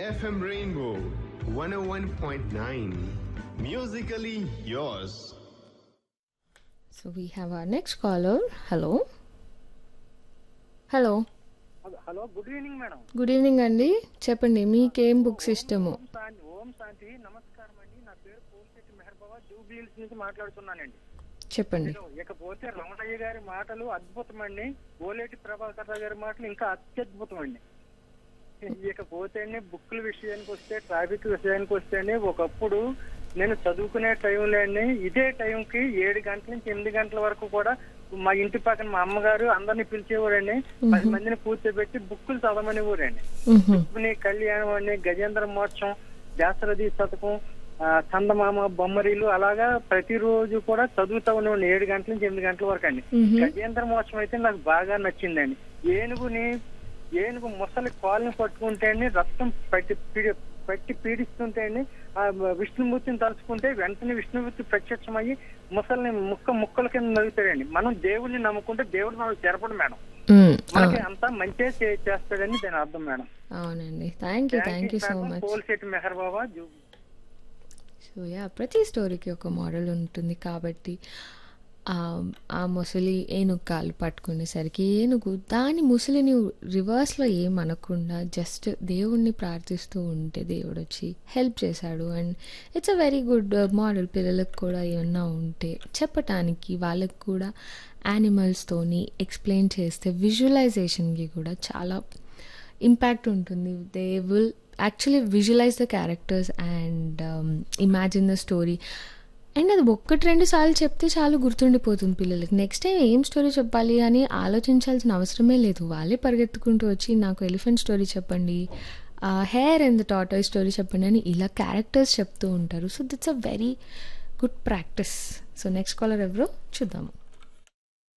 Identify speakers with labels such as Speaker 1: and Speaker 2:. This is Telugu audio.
Speaker 1: FM Rainbow 101.9. Musically yours.
Speaker 2: So we have our next caller. Hello. Hello
Speaker 3: hello good evening madam
Speaker 2: good evening అండి చెప్పండి మీకేం బుక్స్ ఇష్టము
Speaker 3: ఓం శాంతి ఓం శాంతి నమస్కారం అండి నా పేరు పోలిశెట్టి మెహర్బాబా జూబ్లీహిల్స్ నుంచి మాట్లాడుతున్నానండి
Speaker 2: చెప్పండి
Speaker 3: ఇకపోతే రమణయ్య గారి మాటలు అద్భుతమండి ఓలేటి ప్రభాకర్ రావు గారి మాటలు ఇంకా అత్యద్భుతం అండి ఇకపోతే బుక్కుల విషయానికి వస్తే ట్రాఫిక్ విషయానికి వస్తే ఒకప్పుడు నేను చదువుకునే టైంలో అండి ఇదే టైంకి ఏడు గంటల నుంచి ఎనిమిది గంటల వరకు కూడా మా ఇంటి పక్కన మా అమ్మగారు అందరిని పిలిచేవారండి పది మందిని కూర్చోబెట్టి బుక్కులు చదవమనేవారండి
Speaker 2: మ్హూ.
Speaker 3: రుక్మిణి కళ్యాణం అని గజేంద్ర మోక్షం దాశరథి శతకం ఆ, చందమామ బొమ్మరీలు అలాగా ప్రతిరోజు కూడా చదువుతా ఉండేవాడిని ఏడు గంటల నుంచి ఎనిమిది గంటల వరకు అండి
Speaker 2: మ్హూ.
Speaker 3: గజేంద్ర మోక్షం అయితే నాకు బాగా నచ్చిందండి ఏనుగుని ఏనుగు ముసలి కాలుని పట్టుకుంటే అండి రక్తం పట్టి పీడి పట్టి పీడిస్తుంటే అండి ఆ విష్ణుమూర్తిని తలుచుకుంటే వెంటనే విష్ణుమూర్తి ప్రత్యక్షమయ్యి ముసలిని ముక్క ముక్కల కింద నవ్వుతాడండి మనం దేవుడిని నమ్ముకుంటే దేవుడు మనకు తెరపడు మేడం
Speaker 2: మ్,
Speaker 3: మనకి
Speaker 2: ఆ,
Speaker 3: అంతా మంచిగా చే- చేస్తాడని దాని అర్థం మేడం
Speaker 2: అవునండి thank you thank you so much
Speaker 3: Polisetti Mehar Baba జూ-
Speaker 2: సో యా ప్రతి స్టోరీకి ఒక మోడల్ ఉంటుంది కాబట్టి ఆ ఆ ముసలి ఏనుగు కాలు పట్టుకునేసరికి ఏనుగు దాని ముసలిని రివర్స్లో ఏమనకుండా జస్ట్ దేవుణ్ణి ప్రార్థిస్తూ ఉంటే దేవుడు వచ్చి హెల్ప్ చేశాడు and it's a very good model పిల్లలకు కూడా ఏమన్నా ఉంటే చెప్పటానికి వాళ్ళకు కూడా యానిమల్స్తోని ఎక్స్ప్లెయిన్ చేస్తే విజువలైజేషన్కి కూడా చాలా ఇంపాక్ట్ ఉంటుంది they will actually visualise the characters and imagine the story and అది ఒక్కటి రెండు సార్లు చెప్తే చాలు గుర్తుండిపోతుంది పిల్లలకి నెక్స్ట్ టైం ఏం స్టోరీ చెప్పాలి అని ఆలోచించాల్సిన అవసరమే లేదు వాళ్ళే పరిగెత్తుకుంటూ వచ్చి నాకు ఎలిఫెంట్ స్టోరీ చెప్పండి హెయిర్ అండ్ ద టాటాయ్ స్టోరీ చెప్పండి అని ఇలా క్యారెక్టర్స్ చెప్తూ ఉంటారు so that's a very good practice so next caller ఎవరో చూద్దాము